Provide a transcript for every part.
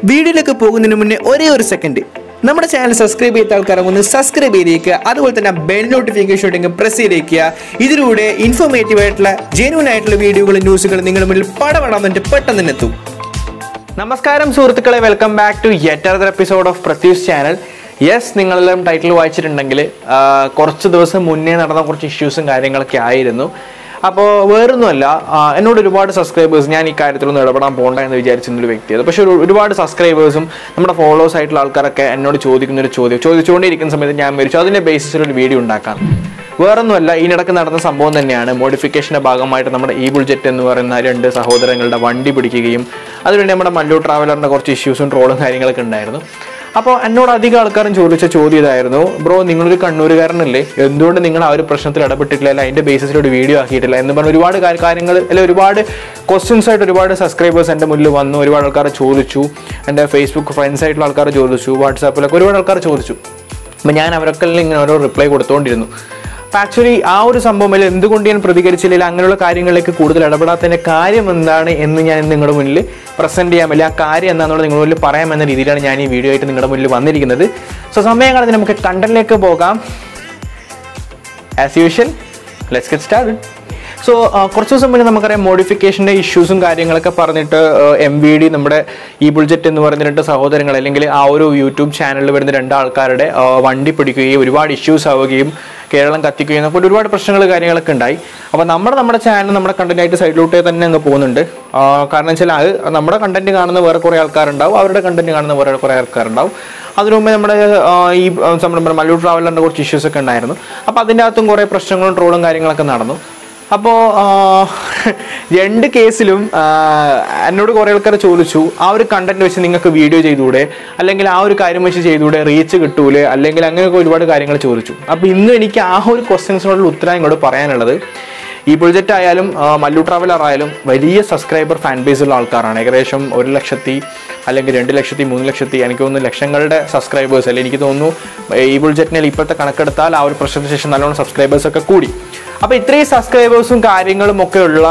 വീഡിയോയിലേക്ക് പോകുന്നതിന് മുന്നേ ഒരേ ഒരു സെക്കൻഡ് നമ്മുടെ ചാനൽ സബ്സ്ക്രൈബ് ചെയ്ത ആൾക്കാർ ഒന്ന് സബ്സ്ക്രൈബ് ചെയ്തേക്കുക അതുപോലെ തന്നെ ബെൽ നോട്ടിഫിക്കേഷൻ ഉണ്ടെങ്കിൽ പ്രസ് ചെയ്തേക്കുക ഇതിലൂടെ ഇൻഫോർമേറ്റീവ് ആയിട്ടുള്ള ജെന്യൂൻ ആയിട്ടുള്ള വീഡിയോകളും ന്യൂസുകളും നിങ്ങളുടെ മുന്നിൽ പടപടാൻ വേണ്ടി പെട്ടെന്ന് തന്നെ എത്തും നമസ്കാരം സുഹൃത്തുക്കളെ welcome back to yet other episode of പ്രത്യൂസ് ചാനൽ യെസ് നിങ്ങളെല്ലാം ടൈറ്റിൽ വായിച്ചിട്ടുണ്ടെങ്കിൽ ആ, കുറച്ച് ദിവസം മുന്നേ നടന്ന കുറച്ച് ഇഷ്യൂസും കാര്യങ്ങളൊക്കെ ആയിരുന്നു അപ്പോൾ വേറൊന്നുമല്ല ആ, എന്നോട് ഒരുപാട് സബ്സ്ക്രൈബേഴ്സ് ഞാൻ ഈ കാര്യത്തിലൊന്നും ഇടപെടാൻ പോകണ്ട എന്ന് വിചാരിച്ചിരുന്ന ഒരു വ്യക്തിയത് പക്ഷേ ഒരു ഒരുപാട് സബ്സ്ക്രൈബേഴ്സും നമ്മുടെ ഫോളോവേഴ്സ് ആയിട്ടുള്ള ആൾക്കാരൊക്കെ എന്നോട് ചോദിക്കുന്ന ഒരു ചോദ്യം ചോദിച്ചുകൊണ്ടിരിക്കുന്ന സമയത്ത് ഞാൻ വിചാരിച്ചു അതിൻ്റെ ബേസിസിൽ ഒരു വീഡിയോ ഉണ്ടാക്കാം വേറൊന്നുമല്ല ഇതിനിടക്ക് നടന്ന സംഭവം തന്നെയാണ് മോഡിഫിക്കേഷന്റെ ഭാഗമായിട്ട് നമ്മുടെ ഈ ബുൾജെറ്റ് എന്ന് പറയുന്ന രണ്ട് സഹോദരങ്ങളുടെ വണ്ടി പിടിക്കുകയും അതിനുവേണ്ടി നമ്മുടെ മല്ലു ട്രാവലറിന്റെ കുറച്ച് ഇഷ്യൂസും ട്രോളും കാര്യങ്ങളൊക്കെ ഉണ്ടായിരുന്നു അപ്പോൾ എന്നോട് അധികം ആൾക്കാരും ചോദിച്ച ചോദ്യം ഇതായിരുന്നു ബ്രോ നിങ്ങളൊരു കണ്ണൂരുകാരനല്ലേ എന്തുകൊണ്ട് നിങ്ങൾ ആ ഒരു പ്രശ്നത്തിൽ ഇടപെട്ടിട്ടില്ല അല്ല അതിന്റെ ബേസിസിൽ ഒരു വീഡിയോ ആക്കിയിട്ടില്ല എന്ന് പറഞ്ഞ ഒരുപാട് കാര്യ- കാര്യങ്ങൾ അല്ലെ ഒരുപാട് ക്വസ്റ്റ്യൻസ് ആയിട്ട് ഒരുപാട് സബ്സ്ക്രൈബേഴ്സ് എൻ്റെ മുന്നിൽ വന്നു ഒരുപാട് ആൾക്കാർ ചോദിച്ചു എൻ്റെ ഫേസ്ബുക്ക് ഫ്രണ്ട്സ് ആയിട്ടുള്ള ആൾക്കാർ ചോദിച്ചു വാട്സാപ്പിലൊക്കെ ഒരുപാട് ആൾക്കാർ ചോദിച്ചു അപ്പം ഞാൻ അവരൊക്കെ ഇങ്ങനെ ഓരോ റിപ്ലൈ കൊടുത്തുകൊണ്ടിരുന്നു അപ്പം ആക്ച്വലി ആ ഒരു സംഭവം എന്തുകൊണ്ട് ഞാൻ പ്രതികരിച്ചില്ല അങ്ങനെയുള്ള കാര്യങ്ങളിലേക്ക് കൂടുതൽ ഇടപെടാത്തതിൻ്റെ കാര്യം എന്താണ് എന്ന് ഞാൻ ഇന്ന് നിങ്ങളുടെ മുന്നിൽ പ്രസൻറ്റ് ചെയ്യാൻ പറ്റില്ല ആ കാര്യം എന്താണെന്നുള്ളത് നിങ്ങളുടെ മുന്നിൽ പറയാമെന്ന രീതിയിലാണ് ഞാൻ ഈ വീഡിയോ ആയിട്ട് നിങ്ങളുടെ മുന്നിൽ വന്നിരിക്കുന്നത് സോ സമയം കളഞ്ഞ് നമുക്ക് കണ്ടന്റിലേക്ക് പോകാം as usual let's get start so കുറച്ച് ദിവസം മുന്നേ നമുക്കറിയാം മോഡിഫിക്കേഷൻ്റെ ഇഷ്യൂസും കാര്യങ്ങളൊക്കെ പറഞ്ഞിട്ട് എം വി ഡി നമ്മുടെ ഈ ബുൾജെറ്റ് എന്ന് പറയുന്ന രണ്ട് സഹോദരങ്ങൾ അല്ലെങ്കിൽ ആ ഒരു യൂട്യൂബ് ചാനലിൽ വരുന്ന രണ്ട് ആൾക്കാരുടെ ആ, വണ്ടി പിടിക്കുകയും ഒരുപാട് ഇഷ്യൂസ് ആവുകയും കേരളം കത്തിക്കുകയും അപ്പോൾ ഒരുപാട് പ്രശ്നങ്ങൾ കാര്യങ്ങളൊക്കെ ഉണ്ടായി അപ്പോൾ നമ്മുടെ നമ്മുടെ ചാനൽ നമ്മുടെ കണ്ടന്റ് ആയിട്ട് സൈഡിലോട്ടേ തന്നെ അങ്ങ് പോകുന്നുണ്ട് ആ, കാരണം വെച്ചാൽ അത് നമ്മുടെ കണ്ടന്റ് കാണുന്ന വേറെ കുറേ ആൾക്കാരുണ്ടാവും അവരുടെ കണ്ടന്റ് കാണുന്ന വേറെ കുറേ ആൾക്കാരുണ്ടാവും അതിനു മുമ്പേ നമ്മുടെ ആ, ഈ ആ, നമ്മുടെ മല്ലൂർ ട്രാവലറിൻ്റെ കുറച്ച് ഇഷ്യൂസ് ഒക്കെ ഉണ്ടായിരുന്നു അപ്പോൾ അതിൻ്റെ അകത്തും കുറേ പ്രശ്നങ്ങളും ട്രോളും കാര്യങ്ങളൊക്കെ നടന്നു അപ്പോൾ രണ്ട് കേസിലും ആ, എന്നോട് കുറേ ആൾക്കാർ ചോദിച്ചു ആ ഒരു കണ്ടന്റ് വെച്ച് നിങ്ങൾക്ക് വീഡിയോ ചെയ്തുകൂടെ അല്ലെങ്കിൽ ആ ഒരു കാര്യം വെച്ച് ചെയ്തുകൂടെ റീച്ച് കിട്ടൂലേ അല്ലെങ്കിൽ അങ്ങനെയൊക്കെ ഒരുപാട് കാര്യങ്ങൾ ചോദിച്ചു അപ്പോൾ ഇന്ന് എനിക്ക് ആ ഒരു ക്വസ്റ്റ്യൻസിനോടുള്ള ഉത്തരം ഇങ്ങോട്ട് പറയാനുള്ളത് ഈ പ്രൊജക്റ്റ് ആയാലും ആ, മല്ലു ട്രാവലർ ആയാലും വലിയ സബ്സ്ക്രൈബർ ഫാൻ ബേസ് ഉള്ള ആൾക്കാരാണ് ഏകദേശം ഒരു ലക്ഷത്തി അല്ലെങ്കിൽ രണ്ട് ലക്ഷത്തി മൂന്ന് ലക്ഷത്തി എനിക്ക് തോന്നുന്നു ലക്ഷങ്ങളുടെ സബ്സ്ക്രൈബേഴ്സ് അല്ലെ എനിക്ക് തോന്നുന്നു ഈ ബുൾജെറ്റിനെ ഇപ്പോഴത്തെ കണക്കെടുത്താൽ ആ ഒരു പ്രശ്നത്തിന് ശേഷം നല്ലോണം സബ്സ്ക്രൈബേഴ്സ് ഒക്കെ കൂടി അപ്പോൾ ഇത്രയും സബ്സ്ക്രൈബേഴ്സും കാര്യങ്ങളും ഒക്കെ ഉള്ള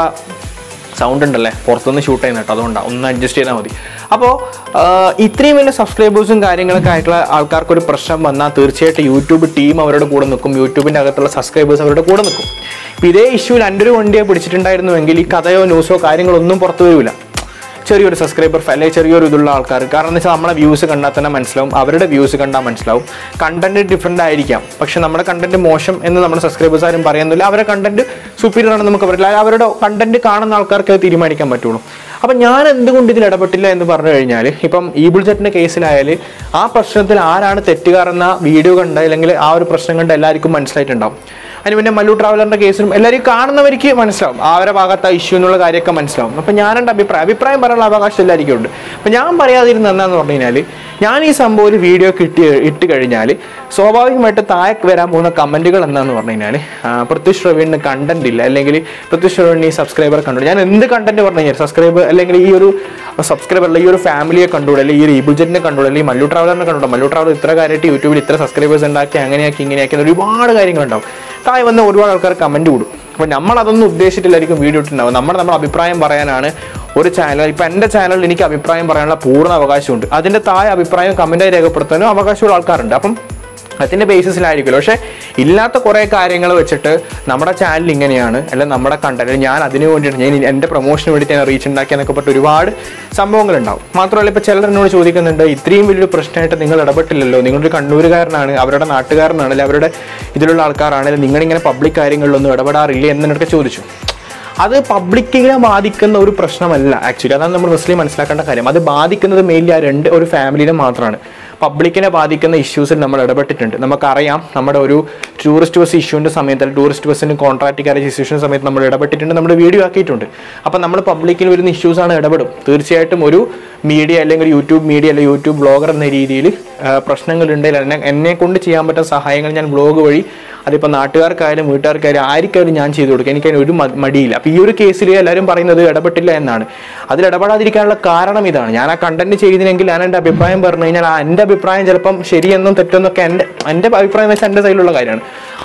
സൗണ്ട് ഉണ്ടല്ലേ പുറത്തുനിന്ന് ഷൂട്ട് ചെയ്യുന്ന കേട്ടോ അതുകൊണ്ടാണ് ഒന്ന് അഡ്ജസ്റ്റ് ചെയ്താൽ മതി അപ്പോൾ ഇത്രയും വലിയ സബ്സ്ക്രൈബേഴ്സും കാര്യങ്ങളൊക്കെ ആയിട്ടുള്ള ആൾക്കാർക്ക് ഒരു പ്രശ്നം വന്നാൽ തീർച്ചയായിട്ടും യൂട്യൂബ് ടീം അവരുടെ കൂടെ നിൽക്കും യൂട്യൂബിൻ്റെ അകത്തുള്ള സബ്സ്ക്രൈബേഴ്സ് അവരുടെ കൂടെ നിൽക്കും ഇപ്പം ഇതേ ഇഷ്യൂവിൽ എൻ്റെ ഒരു വണ്ടിയെ പിടിച്ചിട്ടുണ്ടായിരുന്നുവെങ്കിൽ ഈ കഥയോ ന്യൂസോ കാര്യങ്ങളൊന്നും പുറത്തു വരില്ല ചെറിയൊരു സബ്സ്ക്രൈബർ അല്ലെങ്കിൽ ചെറിയൊരു ഇതുള്ള ആൾക്കാർ കാരണം എന്ന് വെച്ചാൽ നമ്മളെ വ്യൂസ് കണ്ടാൽ തന്നെ മനസ്സിലാവും അവരുടെ വ്യൂസ് കണ്ടാൽ മനസ്സിലാവും കണ്ടന്റ് ഡിഫറെൻ്റ് ആയിരിക്കാം പക്ഷെ നമ്മുടെ കണ്ടന്റ് മോശം എന്ന് നമ്മുടെ സബ്സ്ക്രൈബേഴ്സ് ആരും പറയുന്നില്ല അവരുടെ കണ്ടന്റ് സുപ്പീരിയർ ആണെന്ന് നമുക്ക് പറയില്ല അവരുടെ കണ്ടന്റ് കാണുന്ന ആൾക്കാർക്ക് അത് തീരുമാനിക്കാൻ പറ്റുള്ളൂ അപ്പം ഞാൻ എന്തുകൊണ്ട് ഇതിൽ ഇടപെട്ടില്ല എന്ന് പറഞ്ഞു കഴിഞ്ഞാൽ ഇപ്പം ഈ ബുൾജെറ്റിൻ്റെ കേസിലായാൽ ആ പ്രശ്നത്തിൽ ആരാണ് തെറ്റുകാരെന്ന വീഡിയോ കണ്ട് അല്ലെങ്കിൽ ആ ഒരു പ്രശ്നം കണ്ട് എല്ലാവർക്കും മനസ്സിലായിട്ടുണ്ടാവും അതിന് പിന്നെ മല്ലു ട്രാവലറിന്റെ കേസിലും എല്ലാവരും കാണുന്നവർക്ക് മനസ്സിലാവും അവരുടെ ഭാഗത്ത് ആ ഇഷ്യൂ എന്നുള്ള കാര്യമൊക്കെ മനസ്സിലാവും അപ്പം ഞാൻ എൻ്റെ അഭിപ്രായം അഭിപ്രായം പറയാനുള്ള അവകാശം എല്ലാവർക്കും ഉണ്ട് അപ്പം ഞാൻ പറയാതിരുന്ന എന്താന്ന് പറഞ്ഞു കഴിഞ്ഞാൽ ഞാൻ ഈ സംഭവം ഒരു വീഡിയോ കിട്ടി ഇട്ട് കഴിഞ്ഞാൽ സ്വാഭാവികമായിട്ട് താഴെ വരാൻ പോകുന്ന കമൻറ്റുകൾ എന്താന്ന് പറഞ്ഞു കഴിഞ്ഞാൽ പൃഥ്വിഷ് റവീണിന് കണ്ടന്റ് ഇല്ല അല്ലെങ്കിൽ പൃഥ്വിഷ് റവീണിന് ഈ സബ്സ്ക്രൈബർ കണ്ടു ഞാൻ എന്ത് കണ്ടന്റ് പറഞ്ഞു കഴിഞ്ഞാൽ സബ്സ്ക്രൈബർ അല്ലെങ്കിൽ ഈ ഒരു സബ്സ്ക്രൈബർ അല്ലെങ്കിൽ ഈ ഒരു ഫാമിലിയെ കണ്ടുകൂടെ അല്ലെങ്കിൽ ഈ ഒരു ഈ ബുജറ്റിനെ കണ്ടുകൂടെ അല്ലെങ്കിൽ മല്ലു ട്രാവലറിനെ കണ്ടുകൂടെ മല്ലു ട്രാവലർ ഇത്ര കാര്യമായിട്ട് യൂട്യൂബിൽ ഇത്ര സബ്സ്ക്രൈബേഴ്സ് ഉണ്ടാക്കി അങ്ങനെയാക്കി ഇങ്ങനെയാക്കി എന്ന് ഒരുപാട് കാര്യങ്ങളുണ്ടാവും താഴെ വന്ന് ഒരുപാട് ആൾക്കാർ കമന്റ് കൂടും അപ്പോൾ നമ്മൾ അതൊന്നും ഉദ്ദേശിച്ചിട്ടായിരിക്കും വീഡിയോ ഇട്ടുണ്ടാവും നമ്മൾ നമ്മുടെ അഭിപ്രായം പറയാനാണ് ഒരു ചാനൽ ഇപ്പം എൻ്റെ ചാനലിൽ എനിക്ക് അഭിപ്രായം പറയാനുള്ള പൂർണ്ണ അവകാശമുണ്ട് അതിൻ്റെ താഴെ അഭിപ്രായം കമൻറ്റായി രേഖപ്പെടുത്താനും അവകാശമുള്ള ആൾക്കാരുണ്ട് അപ്പം അതിൻ്റെ ബേസിസിലായിരിക്കുമല്ലോ പക്ഷേ ഇല്ലാത്ത കുറേ കാര്യങ്ങൾ വെച്ചിട്ട് നമ്മുടെ ചാനൽ ഇങ്ങനെയാണ് അല്ലെങ്കിൽ നമ്മുടെ കണ്ടന്റ് ഞാൻ അതിന് വേണ്ടിയിട്ട് ഞാൻ എൻ്റെ പ്രൊമോഷന് വേണ്ടിയിട്ട് ഞാൻ റീച്ച് ഉണ്ടാക്കി എന്നൊക്കെ പറഞ്ഞിട്ട് ഒരുപാട് സംഭവങ്ങളുണ്ടാവും മാത്രമല്ല ഇപ്പോൾ ചിലർ എന്നോട് ചോദിക്കുന്നുണ്ട് ഇത്രയും വലിയൊരു പ്രശ്നമായിട്ട് നിങ്ങൾ ഇടപെട്ടില്ലല്ലോ നിങ്ങളൊരു കണ്ണൂരുകാരനാണ് അവരുടെ നാട്ടുകാരനാണ് അല്ലെങ്കിൽ അവരുടെ ഇതിലുള്ള ആൾക്കാരാണ് അല്ലെങ്കിൽ നിങ്ങളിങ്ങനെ പബ്ലിക് കാര്യങ്ങളിലൊന്നും ഇടപെടാറില്ല എന്നൊക്കെ ചോദിച്ചു അത് പബ്ലിക്കിനെ ബാധിക്കുന്ന ഒരു പ്രശ്നമല്ല ആക്ച്വലി അതാണ് നമ്മൾ മുസ്ലിം മനസ്സിലാക്കേണ്ട കാര്യം അത് ബാധിക്കുന്നത് മെയിൻലി ആ രണ്ട് ഒരു ഫാമിലിനെ മാത്രമാണ് പബ്ലിക്കിനെ ബാധിക്കുന്ന ഇഷ്യൂസിൽ നമ്മൾ ഇടപെട്ടിട്ടുണ്ട് നമുക്കറിയാം നമ്മുടെ ഒരു ടൂറിസ്റ്റ് ബസ് ഇഷ്യൂവിൻ്റെ സമയത്ത് അല്ലെങ്കിൽ ടൂറിസ്റ്റ് ബസ്സിന് കോൺട്രാക്ട് കാരേജ് ഇഷ്യൂസിൻ്റെ സമയത്ത് നമ്മൾ ഇടപെട്ടിട്ടുണ്ട് നമ്മൾ വീഡിയോ ആക്കിയിട്ടുണ്ട് അപ്പം നമ്മൾ പബ്ലിക്കിൽ വരുന്ന ഇഷ്യൂസാണ് ഇടപെടും തീർച്ചയായിട്ടും ഒരു മീഡിയ അല്ലെങ്കിൽ യൂട്യൂബ് മീഡിയ അല്ലെങ്കിൽ യൂട്യൂബ് ബ്ലോഗർ എന്ന രീതിയിൽ പ്രശ്നങ്ങളുണ്ടെങ്കിൽ എന്നെ എന്നെ കൊണ്ട് ചെയ്യാൻ പറ്റുന്ന സഹായങ്ങൾ ഞാൻ ബ്ലോഗ് വഴി അതിപ്പോൾ നാട്ടുകാർക്കായാലും വീട്ടുകാർക്കായാലും ആർക്കായാലും ഞാൻ ചെയ്തു കൊടുക്കും എനിക്ക് അതിന് ഒരു മ- മടിയില്ല അപ്പോൾ ഈ ഒരു കേസിൽ എല്ലാവരും പറയുന്നത് ഇടപെട്ടില്ല എന്നാണ് അതിൽ ഇടപെടാതിരിക്കാനുള്ള കാരണം ഇതാണ് ഞാൻ ആ കണ്ടന്റ് ചെയ്തിനെങ്കിൽ ഞാൻ എൻ്റെ അഭിപ്രായം പറഞ്ഞു കഴിഞ്ഞാൽ ആ എൻ്റെ അഭിപ്രായം ചിലപ്പം ശരിയെന്നും തെറ്റെന്നൊക്കെ എൻ്റെ എൻ്റെ അഭിപ്രായം എന്ന് വെച്ചാൽ എൻ്റെ സൈഡിലുള്ള കാര്യമാണ്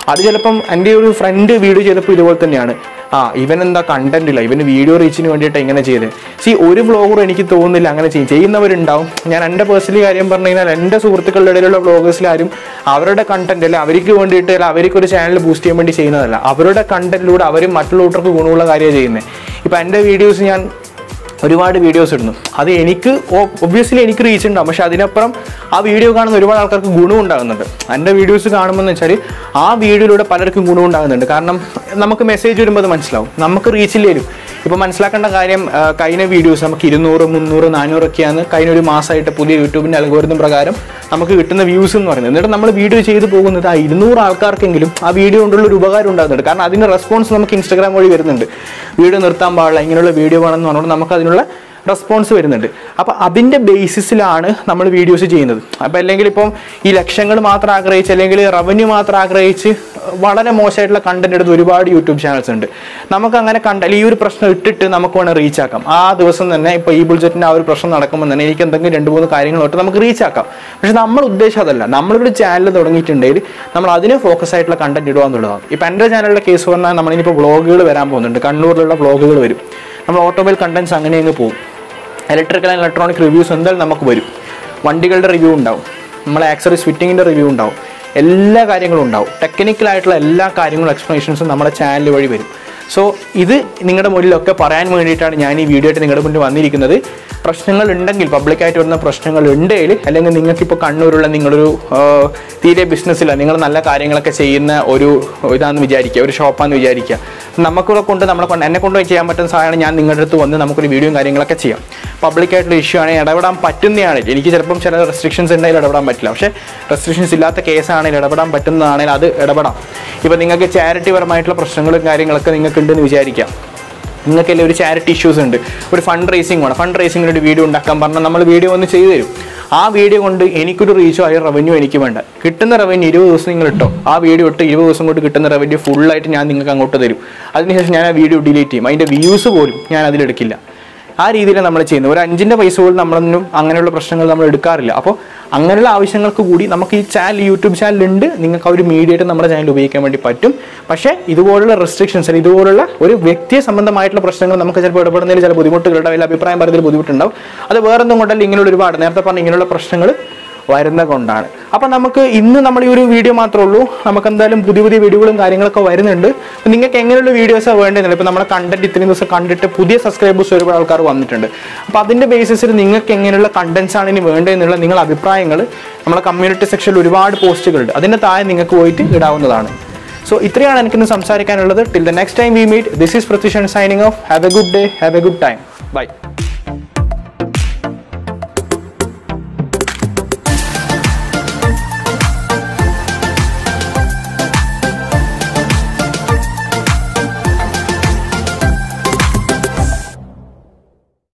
അത് ചിലപ്പം എൻ്റെ ഒരു ഫ്രണ്ട് വീഡിയോ ചെയ്തപ്പോൾ ഇതുപോലെ തന്നെയാണ് ആ ഇവൻ എന്താ കണ്ടന്റ് ഇല്ല ഇവന് വീഡിയോ റീച്ചിന് വേണ്ടിയിട്ട് ഇങ്ങനെ ചെയ്ത് സി ഒരു വ്ളോഗർ എനിക്ക് തോന്നുന്നില്ല അങ്ങനെ ചെയ്യും ചെയ്യുന്നവരുണ്ടാവും ഞാൻ എൻ്റെ പേഴ്സണലി കാര്യം പറഞ്ഞു കഴിഞ്ഞാൽ എൻ്റെ സുഹൃത്തുക്കളുടെ ഇടയിലുള്ള വ്ളോഗേഴ്സിലാരും അവരുടെ കണ്ടന്റ് അല്ല അവർക്ക് വേണ്ടിയിട്ട് അല്ല അവർക്ക് ഒരു ചാനൽ ബൂസ്റ്റ് ചെയ്യാൻ വേണ്ടി ചെയ്യുന്നതല്ല അവരുടെ കണ്ടന്റിലൂടെ അവർ മറ്റുള്ളവർക്ക് ഗുണമുള്ള കാര്യമാണ് ചെയ്യുന്നത് ഇപ്പം എൻ്റെ വീഡിയോസ് ഞാൻ ഒരുപാട് വീഡിയോസ് ഇടുന്നു അത് എനിക്ക് ഒബ്വിയസ്ലി എനിക്ക് റീച്ച് ഉണ്ടാവും പക്ഷെ അതിനപ്പുറം ആ വീഡിയോ കാണുന്ന ഒരുപാട് ആൾക്കാർക്ക് ഗുണം ഉണ്ടാകുന്നുണ്ട് എൻ്റെ വീഡിയോസ് കാണുമ്പോൾ എന്ന് വെച്ചാൽ ആ വീഡിയോയിലൂടെ പലർക്കും ഗുണം ഉണ്ടാകുന്നുണ്ട് കാരണം നമുക്ക് മെസ്സേജ് വരുമ്പോൾ അത് മനസ്സിലാവും നമുക്ക് റീച്ചിൽ വരും ഇപ്പോൾ മനസ്സിലാക്കേണ്ട കാര്യം ആ, കഴിഞ്ഞ വീഡിയോസ് നമുക്ക് ഇരുന്നൂറ് മുന്നൂറ് നാനൂറൊക്കെയാണ് കഴിഞ്ഞ ഒരു മാസമായിട്ട് പുതിയ യൂട്യൂബിൻ്റെ അൽഗോരിതം പ്രകാരം നമുക്ക് കിട്ടുന്ന വ്യൂസ് എന്ന് പറയുന്നത് എന്നിട്ട് നമ്മൾ വീഡിയോ ചെയ്ത് പോകുന്നത് ആ ഇരുന്നൂറ് ആൾക്കാർക്കെങ്കിലും ആ വീഡിയോ കൊണ്ടുള്ള ഒരു ഉപകാരം ഉണ്ടാകുന്നുണ്ട് കാരണം അതിൻ്റെ റെസ്പോൺസ് നമുക്ക് ഇൻസ്റ്റാഗ്രാം വഴി വരുന്നുണ്ട് വീഡിയോ നിർത്താൻ പാടില്ല ഇങ്ങനെയുള്ള വീഡിയോ വേണമെന്ന് പറഞ്ഞുകൊണ്ട് നമുക്ക് അതിനുള്ള റെസ്പോൺസ് വരുന്നുണ്ട് അപ്പോൾ അതിൻ്റെ ബേസിസിലാണ് നമ്മൾ വീഡിയോസ് ചെയ്യുന്നത് അപ്പോൾ അല്ലെങ്കിൽ ഇപ്പം ഈ ലക്ഷങ്ങൾ മാത്രം ആഗ്രഹിച്ച് അല്ലെങ്കിൽ റവന്യൂ മാത്രം ആഗ്രഹിച്ച് വളരെ മോശമായിട്ടുള്ള കണ്ടന്റ് എടുത്ത് ഒരുപാട് യൂട്യൂബ് ചാനൽസ് ഉണ്ട് നമുക്ക് അങ്ങനെ കണ്ട ഈ ഒരു പ്രശ്നം ഇട്ടിട്ട് നമുക്ക് വേണം റീച്ച് ആക്കാം ആ ദിവസം തന്നെ ഇപ്പോൾ ഈ ബുൾജറ്റിൻ്റെ ആ ഒരു പ്രശ്നം നടക്കുമ്പോൾ തന്നെ എനിക്ക് എന്തെങ്കിലും രണ്ട് മൂന്ന് കാര്യങ്ങൾ തൊട്ട് നമുക്ക് റീച്ച് ആക്കാം പക്ഷെ നമ്മൾ ഉദ്ദേശം അതല്ല നമ്മളൊരു ചാനൽ തുടങ്ങിയിട്ടുണ്ടെങ്കിൽ നമ്മൾ അതിന് ഫോക്കസ് ആയിട്ടുള്ള കണ്ടന്റ് ഇടുക എന്നുള്ളതാണ് ഇപ്പം എൻ്റെ ചാനലിൻ്റെ കേസ് പറഞ്ഞാൽ നമ്മളിനിപ്പോൾ വ്ളോഗുകൾ വരാൻ പോകുന്നുണ്ട് കണ്ണൂരിലുള്ള വ്ളോഗുകൾ വരും നമ്മൾ ഓട്ടോമൊബൈൽ കണ്ടന്റ്സ് അങ്ങനെ അങ്ങ് പോകും ഇലക്ട്രിക്കൽ ആൻഡ് ഇലക്ട്രോണിക് റിവ്യൂസ് എന്തായാലും നമുക്ക് വരും വണ്ടികളുടെ റിവ്യൂ ഉണ്ടാവും നമ്മളെ ആക്സറീസ് ഫിറ്റിങ്ങിൻ്റെ റിവ്യൂ ഉണ്ടാവും എല്ലാ കാര്യങ്ങളും ഉണ്ടാവും ടെക്നിക്കൽ ആയിട്ടുള്ള എല്ലാ കാര്യങ്ങളും എക്സ്പ്ലനേഷൻസും നമ്മുടെ ചാനൽ വഴി വരും സോ ഇത് നിങ്ങളുടെ മുന്നിലൊക്കെ പറയാൻ വേണ്ടിയിട്ടാണ് ഞാൻ ഈ വീഡിയോ ആയിട്ട് നിങ്ങളുടെ മുന്നിൽ വന്നിരിക്കുന്നത് പ്രശ്നങ്ങൾ ഉണ്ടെങ്കിൽ പബ്ലിക്കായിട്ട് വരുന്ന പ്രശ്നങ്ങൾ ഉണ്ടെങ്കിൽ അല്ലെങ്കിൽ നിങ്ങൾക്കിപ്പോൾ കണ്ണൂരുള്ള നിങ്ങളൊരു ആ, തീരെ ബിസിനസ്സില്ല നിങ്ങൾ നല്ല കാര്യങ്ങളൊക്കെ ചെയ്യുന്ന ഒരു ഇതാണെന്ന് വിചാരിക്കുക ഒരു ഷോപ്പാന്ന് വിചാരിക്കുക നമുക്കിവിടെ കൊണ്ട് നമ്മളെ കൊണ്ട് എന്നെ കൊണ്ട് ചെയ്യാൻ പറ്റുന്ന സാധനമാണ് ഞാൻ നിങ്ങളുടെ അടുത്ത് വന്ന് നമുക്കൊരു വീഡിയോയും കാര്യങ്ങളൊക്കെ ചെയ്യാം പബ്ലിക്കായിട്ടുള്ള ഇഷ്യൂ ആണെങ്കിൽ ഇടപെടാൻ പറ്റുന്നതാണെങ്കിൽ എനിക്ക് ചിലപ്പം ചില റെസ്ട്രിക്ഷൻസ് ഉണ്ടെങ്കിൽ ഇടപെടാൻ പറ്റില്ല പക്ഷേ റെസ്ട്രിക്ഷൻസ് ഇല്ലാത്ത കേസാണെങ്കിൽ ഇടപെടാൻ പറ്റുന്നതാണെങ്കിൽ അത് ഇടപെടാം ഇപ്പം നിങ്ങൾക്ക് ചാരിറ്റി പരമായിട്ടുള്ള പ്രശ്നങ്ങളും കാര്യങ്ങളൊക്കെ നിങ്ങൾക്ക് ഉണ്ടെന്ന് വിചാരിക്കാം നിങ്ങൾക്കെല്ലാം ഒരു ചാരിറ്റി ഇഷ്യൂസ് ഉണ്ട് ഒരു ഫണ്ട് റേസിംഗ് വേണം ഫണ്ട് റേസിംഗിന് ഒരു വീഡിയോ ഉണ്ടാക്കാൻ പറഞ്ഞാൽ നമ്മൾ വീഡിയോ ഒന്ന് ചെയ്തു തരും ആ വീഡിയോ കൊണ്ട് എനിക്കൊരു റീച്ചോ അല്ലെങ്കിൽ റവന്യൂ എനിക്ക് വേണ്ട കിട്ടുന്ന റവന്യൂ ഇരുപത് ദിവസം നിങ്ങൾ ഇട്ടോ ആ വീഡിയോ ഇട്ട് ഇരുപത് ദിവസം കൊണ്ട് കിട്ടുന്ന റവന്യൂ ഫുള്ളായിട്ട് ഞാൻ നിങ്ങൾക്ക് അങ്ങോട്ട് തരും അതിനുശേഷം ഞാൻ ആ വീഡിയോ ഡിലീറ്റ് ചെയ്യും അതിൻ്റെ വ്യൂസ് പോലും ഞാൻ അതിലെടുക്കില്ല ആ രീതിയിലാണ് നമ്മൾ ചെയ്യുന്നത് ഒരു അഞ്ചിൻ്റെ പൈസ പോലും നമ്മളൊന്നും അങ്ങനെയുള്ള പ്രശ്നങ്ങൾ നമ്മൾ എടുക്കാറില്ല അപ്പോൾ അങ്ങനെയുള്ള ആവശ്യങ്ങൾക്ക് കൂടി നമുക്ക് ഈ ചാനൽ യൂട്യൂബ് ചാനൽ ഉണ്ട് നിങ്ങൾക്ക് ആ ഒരു മീഡിയയായിട്ട് നമ്മുടെ ചാനൽ ഉപയോഗിക്കാൻ വേണ്ടി പറ്റും പക്ഷേ ഇതുപോലുള്ള റെസ്ട്രിക്ഷൻസ് ഇതുപോലുള്ള ഒരു വ്യക്തിയെ സംബന്ധമായിട്ടുള്ള പ്രശ്നങ്ങൾ നമുക്ക് ചിലപ്പോൾ ഇടപെടുന്നതിൽ ചില ബുദ്ധിമുട്ടുകളുടെ വലിയ അഭിപ്രായം പറയുന്നതിൽ ബുദ്ധിമുട്ടുണ്ടാവും അത് വേറൊന്നും കൊണ്ടല്ല ഇങ്ങനെയുള്ള ഒരുപാട് നേരത്തെ പറഞ്ഞ ഇങ്ങനെയുള്ള പ്രശ്നങ്ങൾ വരുന്ന കൊണ്ടാണ് അപ്പം നമുക്ക് ഇന്ന് നമ്മൾ ഈ ഒരു വീഡിയോ മാത്രമേ ഉള്ളൂ നമുക്ക് എന്തായാലും പുതിയ പുതിയ വീഡിയോകളും കാര്യങ്ങളൊക്കെ വരുന്നുണ്ട് അപ്പം നിങ്ങൾക്ക് എങ്ങനെയുള്ള വീഡിയോസാണ് വേണ്ടത് ഇപ്പം നമ്മുടെ കണ്ടന്റ് ഇത്രയും ദിവസം കണ്ടിട്ട് പുതിയ സബ്സ്ക്രൈബേഴ്സ് ഒരുപാട് ആൾക്കാർ വന്നിട്ടുണ്ട് അപ്പോൾ അതിൻ്റെ ബേസിസിൽ നിങ്ങൾക്ക് എങ്ങനെയുള്ള കണ്ടന്റ്സ് ആണ് ഇനി വേണ്ടതെന്നുള്ള നിങ്ങളുടെ അഭിപ്രായങ്ങൾ നമ്മളെ കമ്മ്യൂണിറ്റി സെക്ഷനിൽ ഒരുപാട് പോസ്റ്റുകളുണ്ട് അതിൻ്റെ താഴെ നിങ്ങൾക്ക് പോയിട്ട് ഇടാവുന്നതാണ് സോ ഇത്രയാണ് എനിക്കിന്ന് സംസാരിക്കാനുള്ളത് till the next time we meet this is Prathyushan signing off have a good day have a good time by